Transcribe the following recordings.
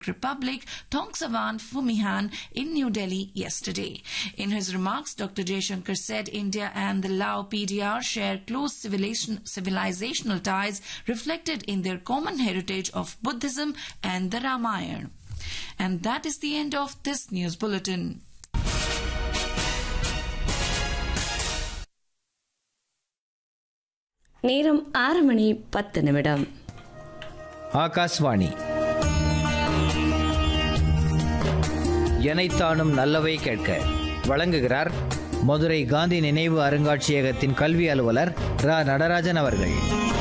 Republic Thongsavan Fumihan in New Delhi yesterday. In his remarks, Dr. Jaishankar said India and the Lao PDR share close civilization, civilizational ties reflected in their common heritage of Buddhism and the Ramayana. And that is the end of this news bulletin. நேரம் ஆறு மணி பத்து நிமிடம் ஆகாஷ்வாணி எனைத்தானும் நல்லவை கேட்க வழங்குகிறார் மதுரை காந்தி நினைவு அருங்காட்சியகத்தின் கல்வி அலுவலர் ரா நடராஜன் அவர்கள்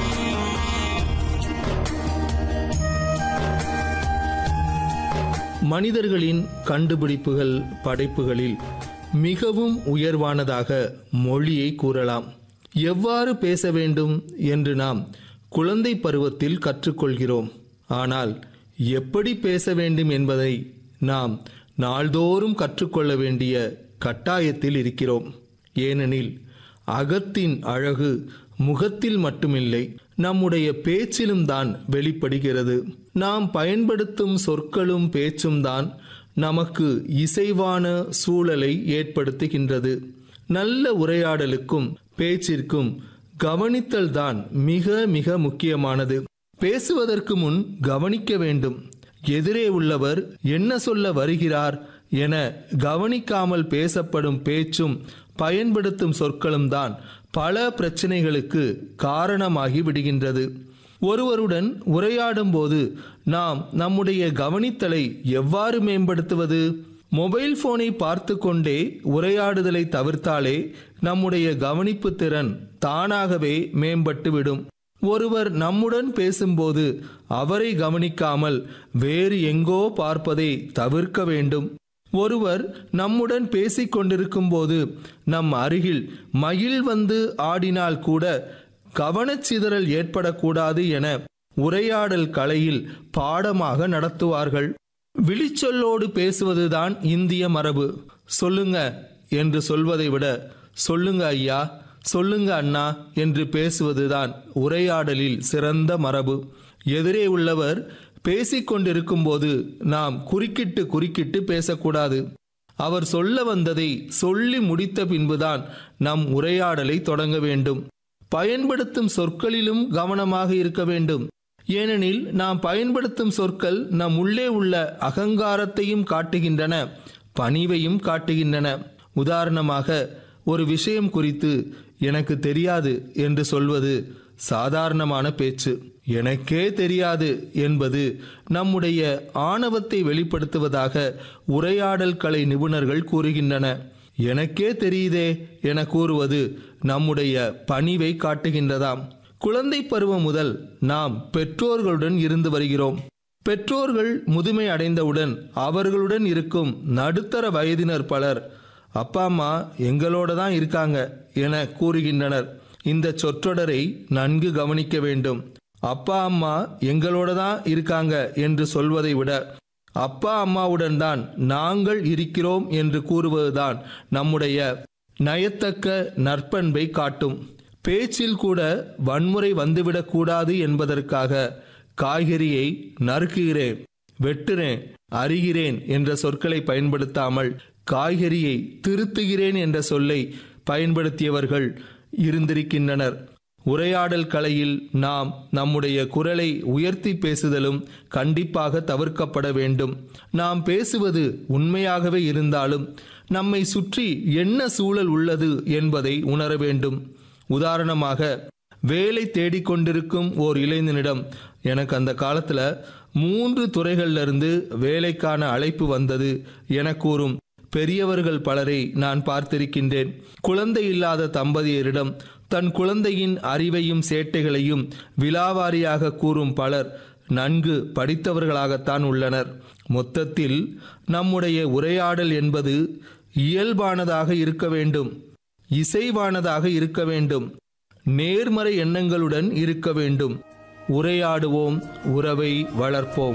மனிதர்களின் கண்டுபிடிப்புகள் படைப்புகளில் மிகவும் உயர்வானதாக மொழியை கூறலாம் எவ்வாறு பேச வேண்டும் என்று நாம் குழந்தை பருவத்தில் கற்றுக்கொள்கிறோம் ஆனால் எப்படி பேச வேண்டும் என்பதை நாம் நாள்தோறும் கற்றுக்கொள்ள வேண்டிய கட்டாயத்தில் இருக்கிறோம் ஏனெனில் அகத்தின் அழகு முகத்தில் மட்டுமில்லை நம்முடைய பேச்சிலும் தான் வெளிப்படுகிறது நாம் பயன்படுத்தும் சொற்களும் பேச்சும் தான் நமக்கு இசைவான சூழலை ஏற்படுத்துகின்றது நல்ல உரையாடலுக்கும் பேச்சிற்கும் கவனித்தல் தான் மிக மிக முக்கியமானது பேசுவதற்கு முன் கவனிக்க வேண்டும் எதிரே உள்ளவர் என்ன சொல்ல வருகிறார் என கவனிக்காமல் பேசப்படும் பேச்சும் பயன்படுத்தும் சொற்களும் தான் பல பிரச்சனைகளுக்கு காரணமாகி விடுகின்றது ஒருவருடன் உரையாடும் போது நாம் நம்முடைய கவனித்தலை எவ்வாறு மேம்படுத்துவது மொபைல் போனை பார்த்து கொண்டே உரையாடுதலை தவிர்த்தாலே நம்முடைய கவனிப்பு திறன் தானாகவே மேம்பட்டுவிடும் ஒருவர் நம்முடன் பேசும்போது அவரை கவனிக்காமல் வேறு எங்கோ பார்ப்பதை தவிர்க்க வேண்டும் ஒருவர் நம்முடன் பேசிக் கொண்டிருக்கும் போது நம் அருகில் மயில் வந்து ஆடினால் கூட கவனச்சிதறல் ஏற்படக்கூடாது என உரையாடல் கலையில் பாடமாக நடத்துவார்கள் விழிச்சொல்லோடு பேசுவதுதான் இந்திய மரபு சொல்லுங்க என்று சொல்வதை விட சொல்லுங்க ஐயா சொல்லுங்க அண்ணா என்று பேசுவதுதான் உரையாடலில் சிறந்த மரபு எதிரே உள்ளவர் பேசிக்கொண்டிருக்கும் போது நாம் குறுக்கிட்டு குறுக்கிட்டு பேசக்கூடாது அவர் சொல்ல வந்ததை சொல்லி முடித்த பின்புதான் நம் உரையாடலை தொடங்க வேண்டும் பயன்படுத்தும் சொற்களிலும் கவனமாக இருக்க வேண்டும் ஏனெனில் நாம் பயன்படுத்தும் சொற்கள் நம் உள்ளே உள்ள அகங்காரத்தையும் காட்டுகின்றன பணிவையும் காட்டுகின்றன உதாரணமாக ஒரு விஷயம் குறித்து எனக்கு தெரியாது என்று சொல்வது சாதாரணமான பேச்சு எனக்கே தெரியாது என்பது நம்முடைய ஆணவத்தை வெளிப்படுத்துவதாக உரையாடல் கலை நிபுணர்கள் கூறுகின்றன எனக்கே தெரியுதே என கூறுவது நம்முடைய பணிவை காட்டுகின்றதாம் குழந்தை பருவம் முதல் நாம் பெற்றோர்களுடன் இருந்து வருகிறோம் பெற்றோர்கள் முதுமை அடைந்தவுடன் அவர்களுடன் இருக்கும் நடுத்தர வயதினர் பலர் அப்பா அம்மா எங்களோட தான் இருக்காங்க என கூறுகின்றனர் இந்த சொற்றொடரை நன்கு கவனிக்க வேண்டும் அப்பா அம்மா எங்களோட தான் இருக்காங்க என்று சொல்வதை விட அப்பா அம்மாவுடன் தான் நாங்கள் இருக்கிறோம் என்று கூறுவதுதான் நம்முடைய நயத்தக்க நற்பண்பை காட்டும் பேச்சில் கூட வன்முறை வந்துவிடக் கூடாது என்பதற்காக காய்கறியை நறுக்குகிறேன் வெட்டுறேன் அறிகிறேன் என்ற சொற்களை பயன்படுத்தாமல் காய்கறியை திருத்துகிறேன் என்ற சொல்லை பயன்படுத்தியவர்கள் இருந்திருக்கின்றனர் உரையாடல் கலையில் நாம் நம்முடைய குரலை உயர்த்தி பேசுதலும் கண்டிப்பாக தவிர்க்கப்பட வேண்டும் நாம் பேசுவது உண்மையாகவே இருந்தாலும் நம்மை சுற்றி என்ன சூழல் உள்ளது என்பதை உணர வேண்டும் உதாரணமாக வேலை தேடிக்கொண்டிருக்கும் ஓர் இளைஞனிடம் எனக்கு அந்த காலத்துல மூன்று துறைகள்ல இருந்து வேலைக்கான அழைப்பு வந்தது என கூறும் பெரியவர்கள் பலரை நான் பார்த்திருக்கின்றேன் குழந்தை இல்லாத தம்பதியரிடம் தன் குழந்தையின் அறிவையும் சேட்டைகளையும் விலாவாரியாக கூறும் பலர் நன்கு படித்தவர்களாகத்தான் உள்ளனர் மொத்தத்தில் நம்முடைய உரையாடல் என்பது இயல்பானதாக இருக்க வேண்டும் இசைவானதாக இருக்க வேண்டும் நேர்மறை எண்ணங்களுடன் இருக்க வேண்டும் உரையாடுவோம் உறவை வளர்ப்போம்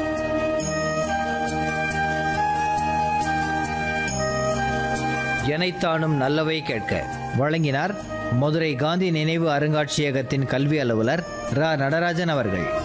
எனைத்தானும் நல்லவை கேட்க வழங்கினார் மதுரை காந்தி நினைவு அருங்காட்சியகத்தின் கல்வி அலுவலர் ரா நடராஜன் அவர்கள்